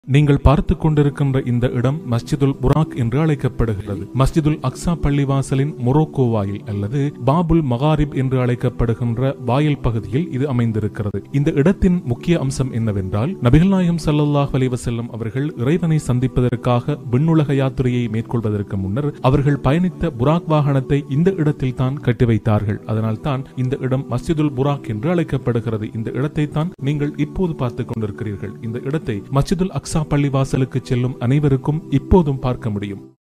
நீங்கள் பார்த்து கொண்டிருக்கின்ற இந்த இடம் மஸ்ஜிதுல் புராக் என்று அழைக்கப்படுகிறது மஸ்ஜிதுல் அக்ஸா பள்ளிவாசலின் மொரோக்கோ வாயில் அல்லது பாபுல் மகாரிப் என்று அழைக்கப்படுகின்ற வாயில் பகுதியில் இது அமைந்திருக்கிறது இந்த இடத்தின் முக்கிய அம்சம் என்னவென்றால் நபிகள் நாயகம் ஸல்லல்லாஹு அலைஹி வஸல்லம் அவர்கள் இறைவனை சந்திப்பதற்காக விண்ணுலக யாத்திரையை மேற்கொள்வதற்கு முன்னர் அவர்கள் பயணித்த புராக் வாகனத்தை இந்த இடத்தில் தான் கட்டி வைத்தார்கள் அதனால் தான் இந்த இடம் மஸ்ஜிதுல் புராக் என்று அழைக்கப்படுகிறது இந்த இடத்தை தான் நீங்கள் இப்போது பார்த்துக் கொண்டிருக்கிறீர்கள் இந்த இடத்தை மஸ்ஜிதுல் அக்ஸா பள்ளிவாசலுக்கு செல்லும் அனைவருக்கும் இப்போதும் பார்க்க முடியும்